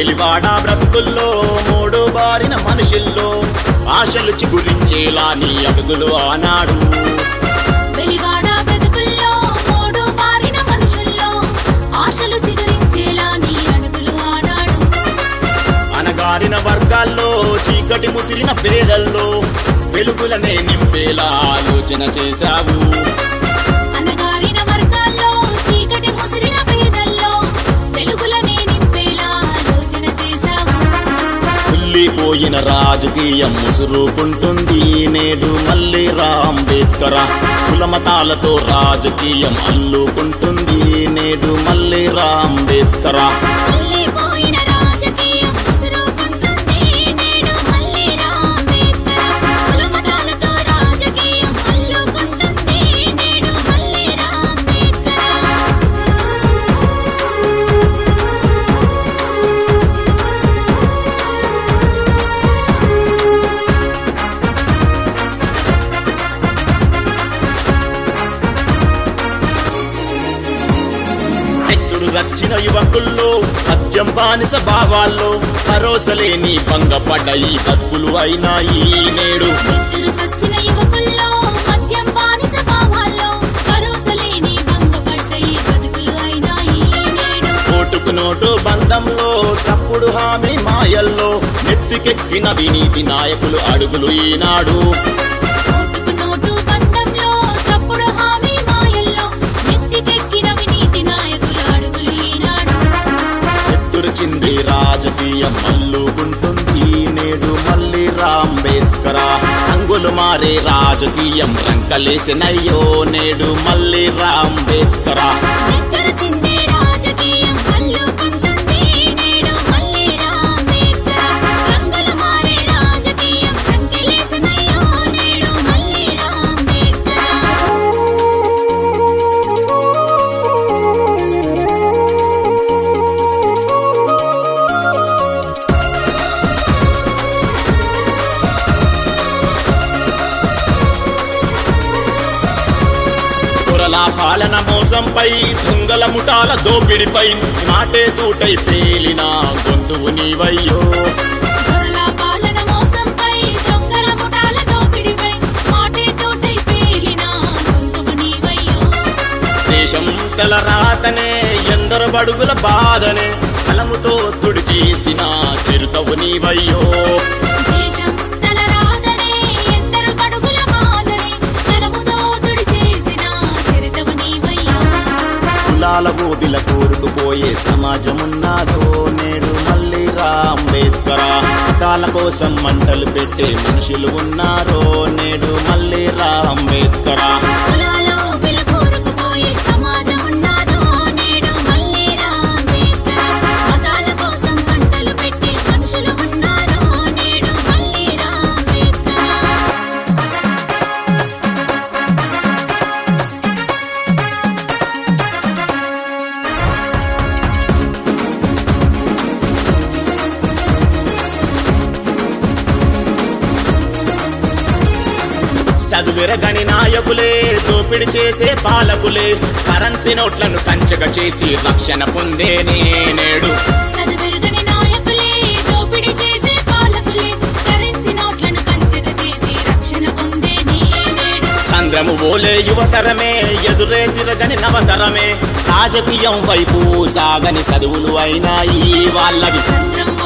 వెలివాడ బ్రతుకుల్లో మూడు బారిన మనుషుల్లో ఆశలు చిగురించేలా నీ అడుగులు ఆనాడు వెలివాడ బ్రతుకుల్లో మూడు బారిన మనుషుల్లో ఆశలు చిగురించేలా నీ అడుగులు ఆడాడు అనగారిన వర్గాల్లో చీకటి ముసిరిన పేదల్లో వెలుగులనే నింపేలా ఆలోచన చేశావు అనగారిన వర్గాల్లో చీకటి ముసిరిన పేదల్లో వెలుగులనే నింపేలా ఆలోచన చేశావు కుళ్ళిపోయిన రాజకీయం ముసురుకుంటుంది నేడు మళ్ళీ రాంబేద్కర కులమతాలతో రాజకీయం అల్లుకుంటుంది నేడు మళ్ళీ రాంబేద్కర వెళ్ళిపోయిన రాజకీయం ముసురుకుంటుంది నేడు మళ్ళీ రాంబేద్కర్ కులమతాలతో రాజకీయం అల్లుకుంటుంది నేడు మళ్ళీ రాంబేద్కర్ ఎత్తుడు వచ్చిన యువకుల్లో మద్యం బానిస భావాల్లో భరోసలేని భంగపడ్డ ఈ బతుకులు అయినాయి నేడు ఇద్దరు సచ్చిన యువకుల్లో మద్యం బానిస భావాల్లో భరోసలేని భంగపడ్డ ఈ బతుకులు అయినాయి నేడు ఓటుకు నోటు బంధంలో తప్పుడు హామీ మాయల్లో నెత్తికెక్కిన వినీతి నాయకులు అడుగులు ఈనాడు ఓటుకు నోటు బంధంలో తప్పుడు హామీ మాయల్లో నెత్తికెక్కిన వినీతి నాయకుల అడుగులు ఈనాడు ఎత్తురిచింది రాజకీయం మల్లుకుంటుంది నేడు మళ్ళీ రాంబేద్కర రంగులు మారే రాజకీయం రంకలేసినయ్యో నేడు మళ్ళీ రాంబేద్కర ఇద్దరు చిందే రాజకీయం అల్లుకుంటుంది నేడు మళ్ళీ రాంబేద్కర్ రంగులు మారే రాజకీయం రంకెలేసినయ్యో నేడు మళ్ళీ పొరల పాలన మోసంపై దొంగల ముఠాల దోపిడిపై మాటే తూటై పేలిన గొంతువు నీవయ్యో దొరల పాలన మోసంపై దొంగల ముఠాల దోపిడిపై మాటే తోటై పేలిన గొంతువు నీవయ్యో దేశం తల రాతనే ఎందరు బడుగుల బాధనే కలముతో తుడి చేసిన చిరుతవు నీవయ్యో దేశం తల రాదనే ఎందరు పడుగుల మాదనే కలముతో తుడి చేసిన చరితవు నీవయ్యా కులాల ఊబిల కూరుకుపోయే సమాజమున్నాదో నేడు మళ్ళీ రాంబేద్కర మతాల కోసం మంటలు పెట్టే మనుషులు ఉన్నారో నేడు మళ్ళీ రాంబేద్కర కులాలో వెలుగురుకుపోయే సమాజం ఉన్నాదో నేడు మళ్ళీ రాంబేద్కర్ మతాల కోసం మంటలు పెట్టే మనుషులు ఉన్నారో నేడు మళ్ళీ రాంబేద్కర్ చదువెరగని నాయకులే దోపిడి చేసే పాలకులే కరెన్సీ నోట్లను కంచక చేసి రక్షణ పొందేనే నేడు చదువెరుగని నాయకులే దోపిడీ చేసే పాలకులే కరెన్సీ నోట్లను కంచెగా చేసి రక్షణ పొందే నేడు సంద్రము ఓలే యువతరమే ఎదురే తిరగని నవతరమే రాజకీయం వైపు సాగని చదువులు అయినాయి వాళ్ళవి సంద్రం